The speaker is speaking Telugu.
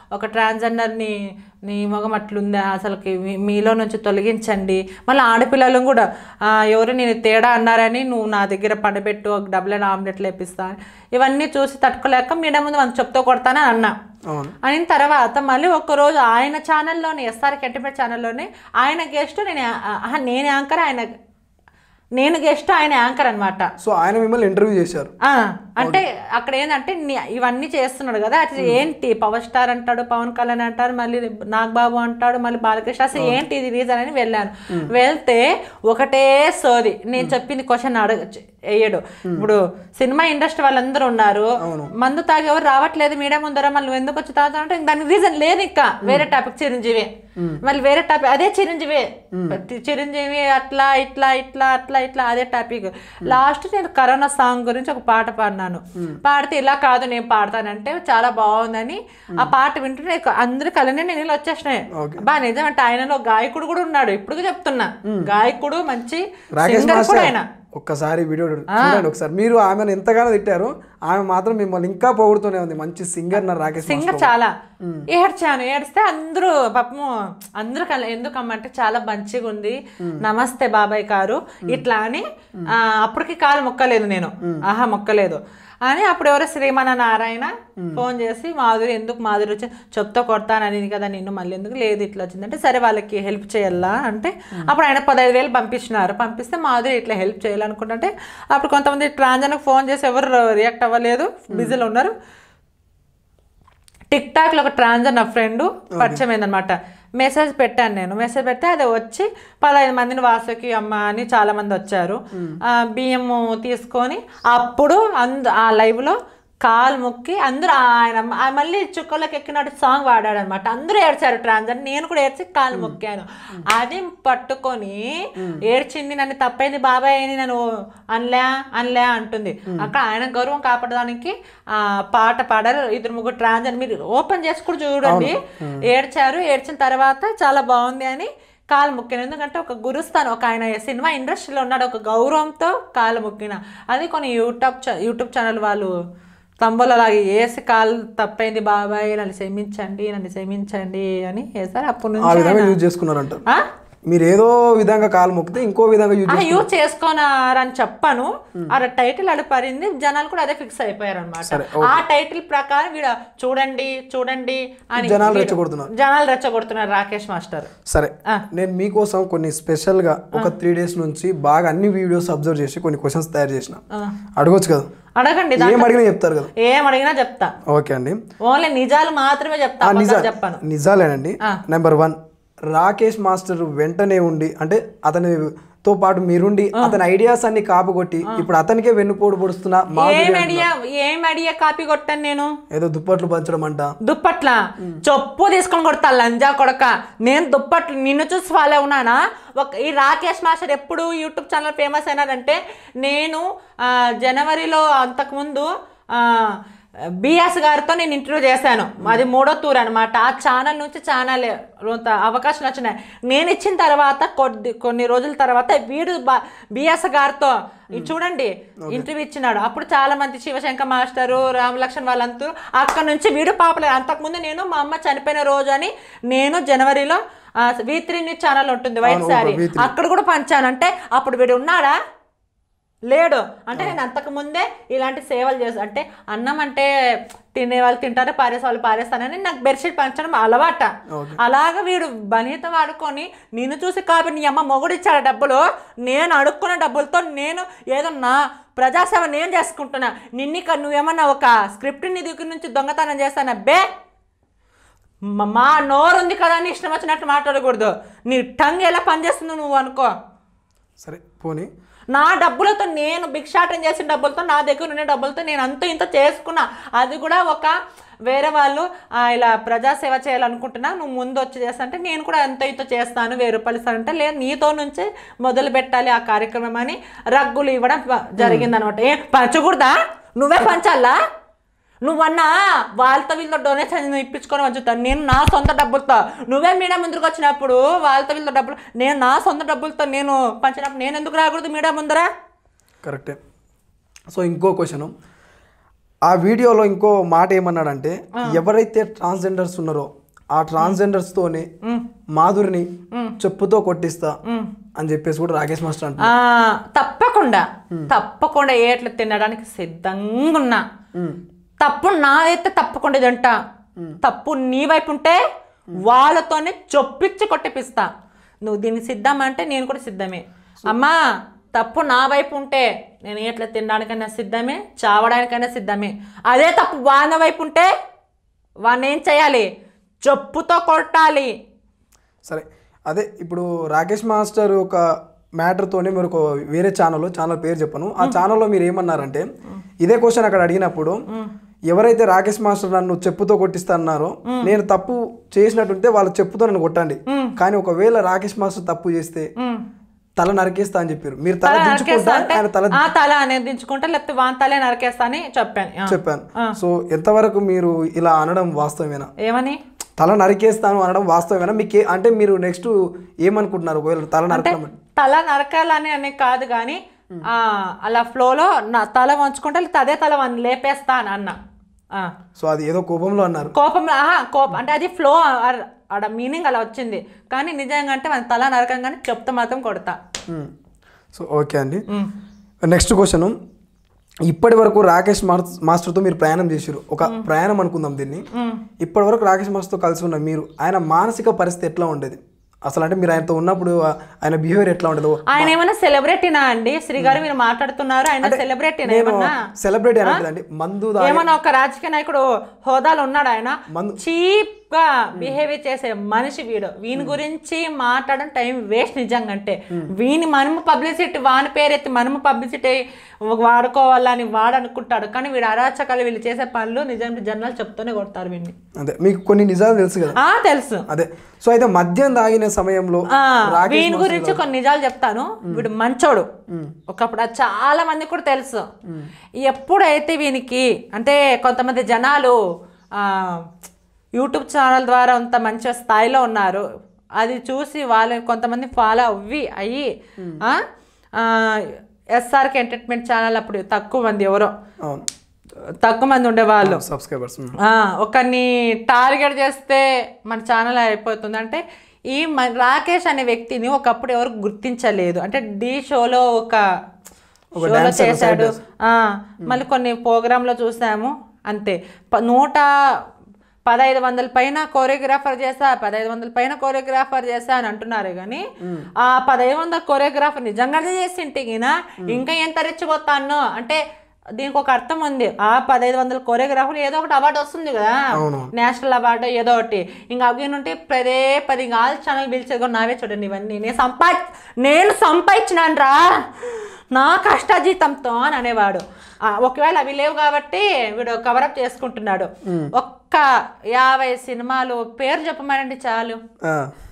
ఒక ట్రాన్స్జెండర్ని నీ మొగం అట్లుందా అసలుకి మీ- మీలో నుంచి తొలగించండి మళ్ళీ ఆడపిల్లలు కూడా ఆ, ఎవరు నేను తేడా అన్నారని నువ్వు నా దగ్గర పండబెట్టు ఒక డబుల్ అండ్ ఆమ్లెట్లు వేపిస్తా ఇవన్నీ చూసి తట్టుకోలేక మీడియా ముందు మనం చెప్తూ కొడతానని అన్నా అవును అయిన తర్వాత మళ్ళీ ఒక్కరోజు ఆయన ఛానల్లోనే ఎస్ఆర్ కెట్టిపేట ఛానల్లోనే ఆయన గెస్ట్ నేను యా- ఆహా, నేను యాంకర్ ఆయన నేను గెస్ట్ ఆయన యాంకర్ అనమాట సో ఆయన మిమ్మల్ని ఇంటర్వ్యూ చేశారు అంటే అక్కడ ఏంటంటే నీ- ఇవన్నీ చేస్తున్నాడు కదా అది ఏంటి పవర్ స్టార్ అంటాడు పవన్ కళ్యాణ్ అంటాడు మళ్ళీ నాగబాబు అంటాడు మళ్ళీ బాలకృష్ణ అసలు ఏంటి ఇది రీజన్ అని వెళ్ళాను వెళ్తే ఒకటే సోది నేను చెప్పింది క్వశ్చన్ అడగ వేయడు ఇప్పుడు సినిమా ఇండస్ట్రీ వాళ్ళందరూ ఉన్నారు మందు తాగి ఎవరు రావట్లేదు మీడియా ముందర మళ్ళీ నువ్వు ఎందుకు వచ్చి తాగుతావు అంటే దానికి రీజన్ లేదు ఇంకా వేరే టాపిక్ చిరంజీవి మళ్ళీ వేరే టాపిక్ అదే చిరంజీవి చిరంజీవి అట్లా ఇట్లా ఇట్లా అట్లా ఇట్లా అదే టాపిక్ లాస్ట్ నేను కరోనా సాంగ్ గురించి ఒక పాట పాడినాను పాడితే ఇలా కాదు నేను పాడతానంటే చాలా బాగుందని ఆ పాట వింటుంటే నాకు అందరి కళ్ళనే నేను వచ్చేసినాయి బా నిజం అంటే ఆయనలో గాయకుడు కూడా ఉన్నాడు ఇప్పుడు చెప్తున్నా గాయకుడు మంచి రాకేష్ singer కూడా మాస్టర్ ఆయన ఒక్కసారి వీడియో చూడండి ఒకసారి మీరు ఆమెను ఎంతగానో తిట్టారు ఆమె మాత్రం మిమ్మల్ని ఇంకా పొగుడుతూనే ఉంది మంచి సింగర్ నా రాకేష్ మాస్టర్. సింగర్ చాలా ఏడ్చాను ఏడిస్తే అందరూ పాపము అందరూ కల ఎందుకమ్మంటే చాలా మంచిగా ఉంది నమస్తే బాబాయ్ గారు ఇట్లా అని ఆ, అప్పటికి కాలు మొక్కలేదు నేను ఆహా మొక్కలేదు అని అప్పుడు ఎవరో శ్రీమణ నారాయణ ఫోన్ చేసి మాధురి ఎందుకు మాధురి వచ్చి చెప్తా కొడతానని కదా నిన్ను మళ్ళీ ఎందుకు లేదు ఇట్లా వచ్చిందంటే సరే వాళ్ళకి హెల్ప్ చేయాలా అంటే అప్పుడు ఆయన పదహైదు వేలు పంపించినారు పంపిస్తే మాధురి ఇట్లా హెల్ప్ చేయాలనుకుంటుంటే అప్పుడు కొంతమంది ట్రాన్జన్కి ఫోన్ చేసి ఎవరు రియాక్ట్ అవ్వలేదు బిజీలో ఉన్నారు టిక్ టాక్లో ఒక ట్రాన్జర్ నా ఫ్రెండ్ పరిచయం అయిందనమాట మెసేజ్ పెట్టాను నేను మెసేజ్ పెడితే అది వచ్చి పదహైదు మందిని వాసుకి అమ్మ అని చాలా మంది వచ్చారు ఆ, బియ్యము తీసుకొని అప్పుడు అందు ఆ లైవ్లో కాలు మొక్కి అందరూ ఆయన ఆ మళ్ళీ చుక్కలోకి ఎక్కినట్టు సాంగ్ వాడాడు అనమాట అందరూ ఏడ్చారు ట్రాన్జర్ నేను కూడా ఏడ్చి కాలు మొక్కాను అది పట్టుకొని ఏడ్చింది నన్ను తప్పైంది బాబాయ్ అని నన్ను అనలే అనలే అంటుంది అక్కడ ఆయన గౌరవం కాపాడడానికి ఆ పాట పాడారు ఇద్దరు ముగ్గురు ట్రాన్జర్ మీరు ఓపెన్ చేసి కూడా చూడండి ఏడ్చారు ఏడ్చిన తర్వాత చాలా బాగుంది అని కాలు మొక్కిన ఎందుకంటే ఒక గురుస్థానం ఒక ఆయన సినిమా ఇండస్ట్రీలో ఉన్నాడు ఒక గౌరవంతో కాలు మొక్కిన అది కొన్ని యూట్యూబ్ ఛా- యూట్యూబ్ ఛానల్ వాళ్ళు తంబోలు అలాగే వేసి కాలు తప్పైంది బాబాయ్ నన్ను క్షమించండి నన్ను క్షమించండి అని వేసారు అప్పటి ఆ నుంచి విధంగా యూజ్ చేసుకున్నారంట ఆ? మీరు ఏదో విధంగా కాలు మొక్కితే ఇంకో విధంగా యూజ్ ఆ యూజ్ చేసుకోనారని చెప్పాను ఆ టైటిల్ అడు పడింది జనాలు కూడా అదే ఫిక్స్ అయిపోయారు అనమాట ఆ టైటిల్ ప్రకారం వీడు చూడండి చూడండి అని జనాలు వీడు- రెచ్చగొడుతున్నారు. జనాలు రెచ్చగొడుతున్నారు రాకేష్ మాస్టర్ సరే ఆ. నేను మీకోసం కొన్ని స్పెషల్ గా ఒక త్రీ డేస్ నుంచి బాగా అన్ని వీడియోస్ అబ్జర్వ్ చేసి కొన్ని క్వశ్చన్స్ తయారు చేసిన అడగొచ్చు కదా అడగండి ఏం అడిగినా చెప్తారు కదా ఏం అడిగినా చెప్తా ఓకే అండి ఓన్లీ నిజాలు మాత్రమే చెప్తా ఆ, అబద్ధాలు నిజా చెప్పాను నిజాలేనండి ఆ. నెంబర్ వన్ రాకేష్ మాస్టర్ వెంటనే ఉండి అంటే అతనితో పాటు మీరుండి అతని ఐడియాస్ అన్ని కాపుకొట్టి ఇప్పుడు అతనికే వెన్నుపోటు పొడుస్తున్నా మా ఏం అడిగా ఏం అడిగా కాపీ కొట్టాను నేను ఏదో దుప్పట్లు పంచడం అంట దుప్పట్ల చొప్పు తీసుకొని కొడతా లంజా కొడక నేను దుప్పట్లు నిన్ను చూసి ఫాలో అవునానా ఒక ఈ రాకేష్ మాస్టర్ ఎప్పుడు యూట్యూబ్ ఛానల్ ఫేమస్ అయినాడంటే నేను ఆ, జనవరిలో అంతకుముందు ఆ, బిఎస్ గారితో నేను ఇంటర్వ్యూ చేశాను అది మూడో టూర్ అనమాట ఆ ఛానల్ నుంచి ఛానల్ అవకాశం వచ్చినాయి నేను ఇచ్చిన తర్వాత కొద్ది కొన్ని రోజుల తర్వాత వీడు బిఎస్ గారితో ఇది చూడండి ఇంటర్వ్యూ ఇచ్చినాడు అప్పుడు చాలా మంది శివశంకర్ మాస్టరు రామలక్ష్మణ్ వాళ్ళంతా అక్కడ నుంచి వీడు పాపులర్ అంతకుముందు నేను మా అమ్మ చనిపోయిన రోజు అని నేను జనవరిలో వి త్రీ న్యూస్ ఛానల్ ఉంటుంది వైట్ అవును, శారీ V3. అక్కడ కూడా పంచాను అంటే అప్పుడు వీడు ఉన్నాడా లేడు అంటే నేను అంతకు ముందే ఇలాంటి సేవలు చేస్తాను అంటే అన్నం అంటే తినే వాళ్ళు తింటారు పారేసే వాళ్ళు పారేస్తానని నాకు బెడ్షీట్ పంచడం అలవాట Okay. అలాగ వీడు బనీత వాడుకొని నిన్ను చూసి కాబట్టి నీ అమ్మ మొగుడు ఇచ్చాడు డబ్బులు నేను అడుక్కున్న డబ్బులతో నేను ఏదో నా ప్రజాసేవ నేను చేసుకుంటున్నా నిన్నిక నువ్వేమన్నా ఒక స్క్రిప్ట్ నీ దగ్గర నుంచి దొంగతనం చేస్తానా బే మ- మా నోరు ఉంది కదా అని ఇష్టం వచ్చినట్టు మాట్లాడకూడదు నీ టంగ్ ఎలా పనిచేస్తుందో నువ్వు అనుకో సరే పోనీ నా డబ్బులతో నేను భిక్షాటం చేసిన డబ్బులతో నా దగ్గర ఉన్న డబ్బులతో నేను అంత ఇంత చేసుకున్నా అది కూడా ఒక వేరే వాళ్ళు ఆ, ఇలా ప్రజాసేవ చేయాలనుకుంటున్నా నువ్వు ముందు వచ్చి చేస్తా అంటే నేను కూడా అంత ఇంత చేస్తాను వెయ్యి రూపాయలు ఇస్తాను అంటే లేదు నీతో నుంచే మొదలు పెట్టాలి ఆ కార్యక్రమం అని రగ్గులు ఇవ్వడం జరిగిందనమాట ఏ పంచకూడదా నువ్వే పంచాలా నువ్వన్నా వాళ్ళతో వీళ్ళతో డొనేషన్ ఇప్పించుకొని వచ్చుతాను నేను నా సొంత డబ్బులతో నువ్వే మీడియా ముందుకు వచ్చినప్పుడు వాళ్ళతో వీళ్ళతో డబ్బులు నేను నా సొంత డబ్బులతో నేను పంచినప్పుడు నేను ఎందుకు రాకూడదు మీడియా ముందర కరెక్టే సో ఇంకో క్వశ్చన్ ఆ వీడియోలో ఇంకో మాట ఏమన్నాడంటే ఎవరైతే ట్రాన్స్జెండర్స్ ఉన్నారో ఆ ట్రాన్స్జెండర్స్ తోనే మాధురిని చెప్పుతో కొట్టిస్తా అని చెప్పేసి కూడా రాకేష్ మాస్టర్ అంటారు ఆ, తప్పకుండా తప్పకుండా ఏట్లు తినడానికి సిద్ధంగా ఉన్నా తప్పు నాదైతే తప్పకుండా ఇదంట తప్పు నీ వైపు ఉంటే వాళ్ళతోనే చొప్పించి కొట్టిపిస్తా నువ్వు దీనికి సిద్ధమంటే నేను కూడా సిద్ధమే అమ్మా తప్పు నా వైపు ఉంటే నేను ఎట్లా తినడానికైనా సిద్ధమే చావడానికైనా సిద్ధమే అదే తప్పు వాళ్ళ వైపు ఉంటే వాడిని ఏం చేయాలి చెప్పుతో కొట్టాలి సరే అదే ఇప్పుడు రాకేష్ మాస్టర్ ఒక మ్యాటర్తోనే మీరు ఒక వేరే ఛానల్ ఛానల్ పేరు చెప్పను ఆ ఛానల్లో మీరు ఏమన్నారంటే ఇదే క్వశ్చన్ అక్కడ అడిగినప్పుడు ఎవరైతే రాకేష్ మాస్టర్ నన్ను చెప్పుతో కొట్టిస్తా అన్నారో నేను తప్పు చేసినట్టుంటే వాళ్ళు చెప్పుతో నన్ను కొట్టండి కానీ ఒకవేళ రాకేష్ మాస్టర్ తప్పు చేస్తే ఉమ్. తల నరికేస్తా అని చెప్పారు మీరు తల నరికేస్తా దించుకుంటా అంటే ఆయన తల ఆ తల అనేది దించుకుంటా లేకపోతే వాన్ తలే నరికేస్తా అని చెప్పాను ఆ. చెప్పాను సో ఎంతవరకు మీరు ఇలా అనడం వాస్తవమేనా ఏమని తల నరికేస్తాను అనడం వాస్తవమేనా మీకు ఏ- అంటే మీరు నెక్స్ట్ ఏమనుకుంటున్నారు ఒకవేళ తల నరకడం అంటే? తల నరకాలని అనే కాదు కానీ ఆ, అలా ఫ్లోలో నా తల వంచుకుంటే లేకపోతే అదే తల వన్ లేపేస్తా అని అన్న ఆ. సో అది ఏదో కోపంలో అన్నారు కోపంలో ఆహా కోపం అంటే అది ఫ్లో ఆడ మీనింగ్ అలా వచ్చింది కానీ నిజంగా అంటే మన తల నరకంగానే చెప్తే మాత్రం కొడతా మ్మ్. సో ఓకే అండి నెక్స్ట్ క్వశ్చన్ ఇప్పటి వరకు రాకేష్ మాస్- మాస్టర్తో మీరు ప్రయాణం చేసారు ఒక ప్రయాణం అనుకుందాం దీన్ని ఇప్పటి వరకు రాకేష్ మాస్టర్తో కలిసి ఉన్న మీరు ఆయన మానసిక పరిస్థితి ఎట్లా ఉండేది అసలు అంటే మీరు ఆయనతో ఉన్నప్పుడు ఆ- ఆయన బిహేవియర్ ఎట్లా ఉండేది ఆయన ఏమన్నా సెలబ్రిటీనా అండి శ్రీ గారు మీరు మాట్లాడుతున్నారు ఆయన సెలబ్రిటీనా నేను ఏమన్నా సెలబ్రిటీ అనట్లేదండి మందు దా- ఏమన్నా ఒక రాజకీయ నాయకుడు హోదాలో ఉన్నాడు ఆయన మందు- చీప్ గా బిహేవియర్ చేసే మనిషి వీడు వీని గురించి మాట్లాడడం టైం వేస్ట్ నిజంగా అంటే వీని మనము పబ్లిసిటీ వాని పేరెత్తి మనము పబ్లిసిటీ వాడుకోవాలని వాడు అనుకుంటాడు కానీ వీడు అరాచకాలు వీళ్ళు చేసే పనులు నిజంగా జనాలు చెప్తూనే కొడతారు వీడిని అదే మీకు కొన్ని నిజాలు తెలుసు కదా ఆ తెలుసు అదే సో అయితే మద్యం తాగిన సమయంలో ఆ, రాకేష్ వీని గురించి కొన్ని నిజాలు చెప్తాను వీడు మంచోడు ఒకప్పుడు అది చాలా మంది కూడా తెలుసు ఎప్పుడైతే వీనికి అంటే కొంతమంది జనాలు ఆ, యూట్యూబ్ ఛానల్ ద్వారా అంత మంచి స్థాయిలో ఉన్నారు అది చూసి వాళ్ళు కొంతమంది ఫాలో అవ్వి అయ్యి ఎస్ఆర్కి ఎంటర్టైన్మెంట్ ఛానల్ అప్పుడు తక్కువ మంది ఎవరో అవును తక్కువ మంది ఉండేవాళ్ళు సబ్స్క్రైబర్స్ ఆ, ఒకరిని టార్గెట్ చేస్తే మన ఛానల్ అయిపోతుంది అంటే ఈ మ- రాకేష్ అనే వ్యక్తిని ఒకప్పుడు ఎవరు గుర్తించలేదు అంటే డి షోలో ఒక షోలో చేశాడు ఆ, మళ్ళీ కొన్ని ప్రోగ్రాంలో చూసాము అంతే ప- నూట పదహైదు వందల పైన కోరియోగ్రాఫర్ చేసా పదహైదు వందల పైన కోరియోగ్రాఫర్ చేసా అని అంటున్నారు కానీ ఆ పదహైదు వందల కోరియోగ్రాఫర్ నిజంగానే చేసింటే గిన ఇంకా ఎంత రెచ్చిపోతాను అంటే దీనికి ఒక అర్థం ఉంది ఆ పదహైదు వందల కోరియోగ్రాఫర్లు ఏదో ఒకటి అవార్డు వస్తుంది కదా అవును. నేషనల్ అవార్డు ఏదో ఒకటి ఇంకా అవి నుండి పదే పది ఆల్ ఛానల్ పిలిచేది కూడా నావే చూడండి ఇవన్నీ నేను సంపా నేను సంపాదించినాను రా నా కష్టజీతంతో అని అనేవాడు ఆ, ఒకవేళ అవి లేవు కాబట్టి వీడు కవరప్ చేసుకుంటున్నాడు ఒక్క యాభై సినిమాలు పేరు చెప్పమనండి చాలు ఆ,